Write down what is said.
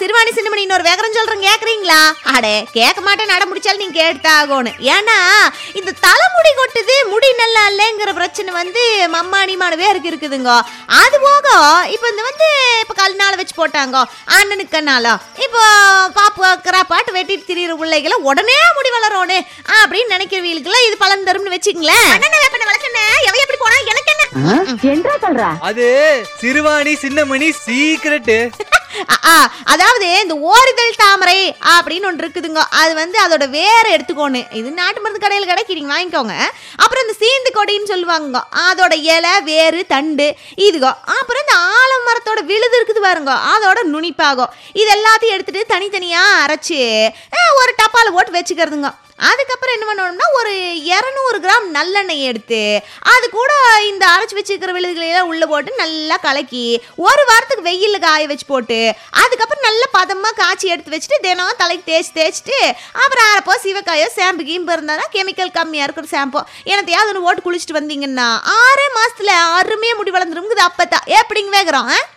சிறுவாணி சின்னமணி இன்னொரு வேகரம் சொல்றேன் கேக்குறீங்களா அடே கேட்க மாட்டேன் நட முடிச்சாலும் நீங்க கேட்டாகணும் ஏன்னா இந்த தலைமுடி கொட்டுது முடி நல்லா இல்லைங்கிற பிரச்சனை வந்து மம்மானிமான பேருக்கு இருக்குதுங்க அது போக இப்போ இந்த வந்து இப்போ கல் நாள் வச்சு போட்டாங்க அண்ணனுக்கு கண்ணாலோ இப்போ பாப்பு அக்கறா பாட்டு வெட்டிட்டு திரியிற பிள்ளைகளை உடனே முடி வளரோனே அப்படின்னு நினைக்கிறவங்களுக்குலாம் இது பலன் தரும்னு வச்சுங்களேன் அண்ணன் வேப்பண்ண வளர்க்கண்ணே எவ எப்படி போனா எனக்கு என்ன என்றா சொல்ற அது சிறுவாணி சின்னமணி சீக்கிரட்டு அ, ஆ, அதாவது இந்த ஓரிதழ் தாமரை அப்படின்னு ஒன்று இருக்குதுங்க அது வந்து அதோட வேரை எடுத்துக்கோணும் இது நாட்டு மருந்து கடையில் கிடைக்கிறீங்க வாங்கிக்கோங்க அப்புறம் இந்த சீந்து கொடின்னு சொல்லுவாங்க அதோட இலை வேறு தண்டு இதுகோ அப்புறம் இந்த ஆலமரத்தோட விழுது இருக்குது பாருங்க அதோட நுனிப்பாகும் இது எல்லாத்தையும் எடுத்துட்டு தனித்தனியாக அரைச்சி அஹ், ஒரு டப்பாவில் போட்டு வச்சுக்கிறதுங்க அதுக்கப்புறம் என்ன பண்ணணும்னா ஒரு இரநூறு கிராம் நல்லெண்ணெய் எடுத்து அது கூட இந்த அரைச்சி வச்சுக்கிற விழுதுகளையெல்லாம் உள்ளே போட்டு நல்லா கலக்கி ஒரு வாரத்துக்கு வெயிலில் காய வச்சு போட்டு அதுக்கப்புறம் நல்ல பதமாக காய்ச்சி எடுத்து வச்சுட்டு தினம் தலைக்கு தேய்ச்சி தேய்ச்சிட்டு அப்புறம் அரைப்போ சிவக்காயோ ஷாம்பு கீம்பு இருந்தால் கெமிக்கல் கம்மியாக இருக்கிற ஷாம்போ எனத்தையாவது ஒன்று போட்டு குளிச்சுட்டு வந்தீங்கன்னா ஆறே மாசத்துல அருமையாக முடி வளர்ந்துருங்குது அப்போ தான் எப்படிங்க வேகிறோம்